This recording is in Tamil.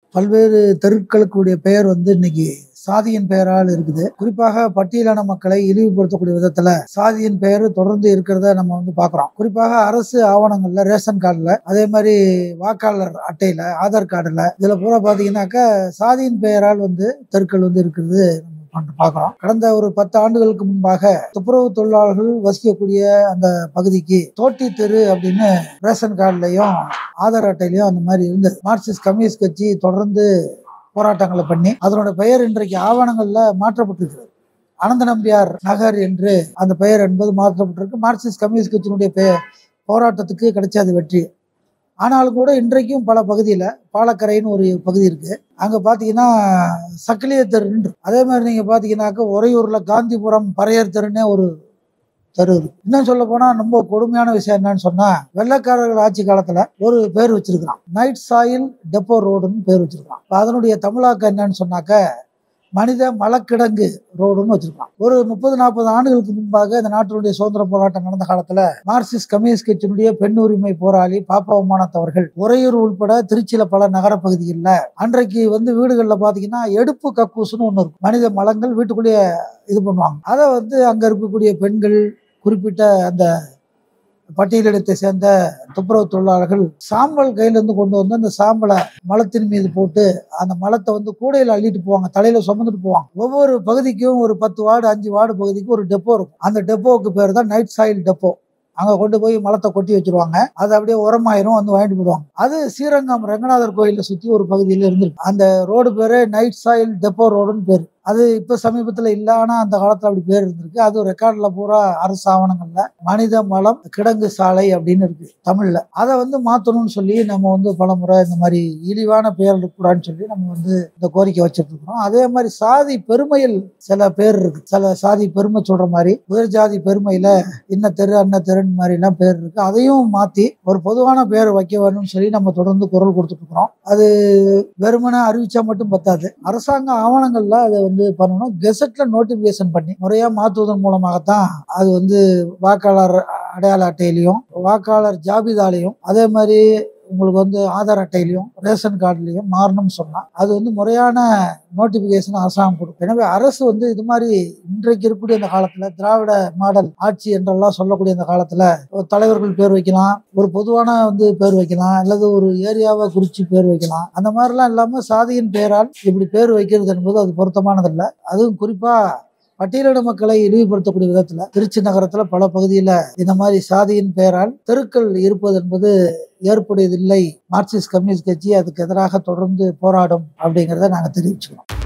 பல்வேறு தெருக்களுக்குடைய பெயர் வந்து இன்னைக்கு சாதியின் பெயரால் இருக்குது குறிப்பாக பட்டியலான மக்களை இழிவுபடுத்தக்கூடிய விதத்துல சாதியின் பெயர் தொடர்ந்து இருக்கிறத நம்ம வந்து பார்க்குறோம் குறிப்பாக அரசு ஆவணங்கள்ல ரேஷன் கார்டுல அதே மாதிரி வாக்காளர் அட்டையில ஆதார் கார்டுல இதுல பூரா பாத்தீங்கன்னாக்கா சாதியின் பெயரால் வந்து தெருக்கள் வந்து இருக்கிறது நம்ம பண்ற- பார்க்கிறோம் கடந்த ஒரு பத்து ஆண்டுகளுக்கு முன்பாக துப்புரவு தொழிலாளர்கள் வசிக்கக்கூடிய அந்த பகுதிக்கு தோட்டி தெரு அப்படின்னு ரேஷன் கார்டுலையும் ஆதார் அட்டையிலையும் அந்த மாதிரி இருந்தது மார்க்சிஸ்ட் கம்யூனிஸ்ட் கட்சி தொடர்ந்து போராட்டங்களை பண்ணி அதனோட பெயர் இன்றைக்கு ஆவணங்கள்ல மாற்றப்பட்டிருக்கிறது அனந்த நம்பியார் நகர் என்று அந்த பெயர் என்பது மாற்றப்பட்டிருக்கு மார்க்சிஸ்ட் கம்யூனிஸ்ட் கட்சியினுடைய பெயர் போராட்டத்துக்கு கிடைச்ச அது வெற்றி ஆனாலும் கூட இன்றைக்கும் பல பகுதியில் பாலக்கரைன்னு ஒரு பகுதி இருக்கு அங்கே பார்த்தீங்கன்னா சக்கிலிய தெருன்னு இருக்கு. அதே மாதிரி நீங்கள் பார்த்தீங்கன்னாக்கா உறையூரில் காந்திபுரம் பறையர் தெருன்னே ஒரு தெரு இருக்கு இன்னும் சொல்ல போனால் ரொம்ப கொடுமையான விஷயம் என்னன்னு சொன்னால் வெள்ளைக்காரர்கள் ஆட்சி காலத்தில் ஒரு பேர் வச்சிருக்கிறான் நைட் சாயில் டெப்போ ரோடுன்னு பேர் வச்சிருக்கான் இப்போ அதனுடைய தமிழாக்கம் என்னன்னு சொன்னாக்க மனித மலக்கிடங்கு ரோடுன்னு வச்சிருக்கான் ஒரு முப்பது நாற்பது ஆண்டுகளுக்கு முன்பாக இந்த நாட்டினுடைய சுதந்திர போராட்டம் நடந்த காலத்துல மார்க்சிஸ்ட் கம்யூனிஸ்ட் கட்சியினுடைய பெண் உரிமை போராளி பாப்பா உமானத்தவர்கள் உறையூர் உள்பட திருச்சியில பல நகர பகுதிகளில் அன்றைக்கு வந்து வீடுகளில் பார்த்தீங்கன்னா எடுப்பு கக்கூசுன்னு ஒன்று இருக்கும் மனித மலங்கள் வீட்டுக்குள்ளேயே இது பண்ணுவாங்க அதை வந்து அங்க இருக்கக்கூடிய பெண்கள் குறிப்பிட்ட அந்த பட்டியலிடத்தை சேர்ந்த துப்புரவு தொழிலாளர்கள் சாம்பல் கையிலேருந்து கொண்டு வந்து அந்த சாம்பலை மலத்தின் மீது போட்டு அந்த மலத்தை வந்து கூடையில் அள்ளிட்டு போவாங்க தலையில சுமந்துட்டு போவாங்க ஒவ்வொரு பகுதிக்கும் ஒரு பத்து வார்டு அஞ்சு வார்டு பகுதிக்கு ஒரு டெப்போ இருக்கும் அந்த டெப்போவுக்கு பேர் தான் நைட் சாயில் டெப்போ அங்க கொண்டு போய் மலத்தை கொட்டி வச்சிருவாங்க அது அப்படியே உரமாயிரும் வந்து வாங்கிட்டு போயிடுவாங்க அது ஸ்ரீரங்கம் ரங்கநாதர் கோயிலை சுத்தி ஒரு பகுதியில இருந்திருக்கு அந்த ரோடு பேரு நைட் சாயில் டெப்போ ரோடுன்னு பேரு அது இப்ப சமீபத்துல இல்ல ஆனா அந்த காலத்துல அப்படி பேர் இருந்திருக்கு அது ரெக்கார்ட்ல பூரா அரசு ஆவணங்கள்ல மனித மலம் கிடங்கு சாலை அப்படின்னு இருக்கு தமிழ்ல அதை வந்து மாத்தணும்னு சொல்லி நம்ம வந்து பலமுறை இந்த மாதிரி இழிவான பெயர் இருக்கக்கூடாதுன்னு சொல்லி நம்ம வந்து இந்த கோரிக்கை வச்சுட்டு இருக்கிறோம் அதே மாதிரி சாதி பெருமையில் சில பேர் இருக்கு சில சாதி பெருமை சொல்ற மாதிரி உயர் ஜாதி பெருமையில இன்ன தெரு அன்ன தெருன்னு மாதிரி எல்லாம் பேர் இருக்கு அதையும் மாத்தி ஒரு பொதுவான பேர் வைக்க வேணும்னு சொல்லி நம்ம தொடர்ந்து குரல் கொடுத்துட்டு இருக்கிறோம் அது வெறுமனே அறிவிச்சா மட்டும் பத்தாது அரசாங்க ஆவணங்கள்ல அதை வந்து பண்ணணும் கெசட்ல நோட்டிபிகேஷன் பண்ணி முறையா மாற்றுவதன் மூலமாகத்தான் அது வந்து வாக்காளர் அடையாள அட்டையிலையும் வாக்காளர் ஜாபிதாலையும் அதே மாதிரி உங்களுக்கு வந்து ஆதார் அட்டையிலையும் ரேஷன் கார்டுலையும் மாறணும்னு சொன்னா அது வந்து முறையான நோட்டிபிகேஷன் அரசாங்கம் கொடுக்கும் எனவே அரசு வந்து இது மாதிரி இன்றைக்கு இருக்கக்கூடிய இந்த காலத்துல திராவிட மாடல் ஆட்சி என்றெல்லாம் சொல்லக்கூடிய இந்த காலத்துல ஒரு தலைவர்கள் பேர் வைக்கலாம் ஒரு பொதுவான வந்து பேர் வைக்கலாம் அல்லது ஒரு ஏரியாவை குறித்து பேர் வைக்கலாம் அந்த மாதிரிலாம் இல்லாம சாதியின் பெயரால் இப்படி பேர் வைக்கிறது என்பது அது பொருத்தமானதல்ல அதுவும் குறிப்பா பட்டியலின மக்களை இழிவுபடுத்தக்கூடிய விதத்துல திருச்சி நகரத்துல பல பகுதியில இந்த மாதிரி சாதியின் பெயரால் தெருக்கள் இருப்பது என்பது ஏற்புடையதில்லை மார்க்சிஸ்ட் கம்யூனிஸ்ட் கட்சி அதுக்கு எதிராக தொடர்ந்து போராடும் அப்படிங்கிறத நாங்க தெரிவிச்சுக்கிறோம்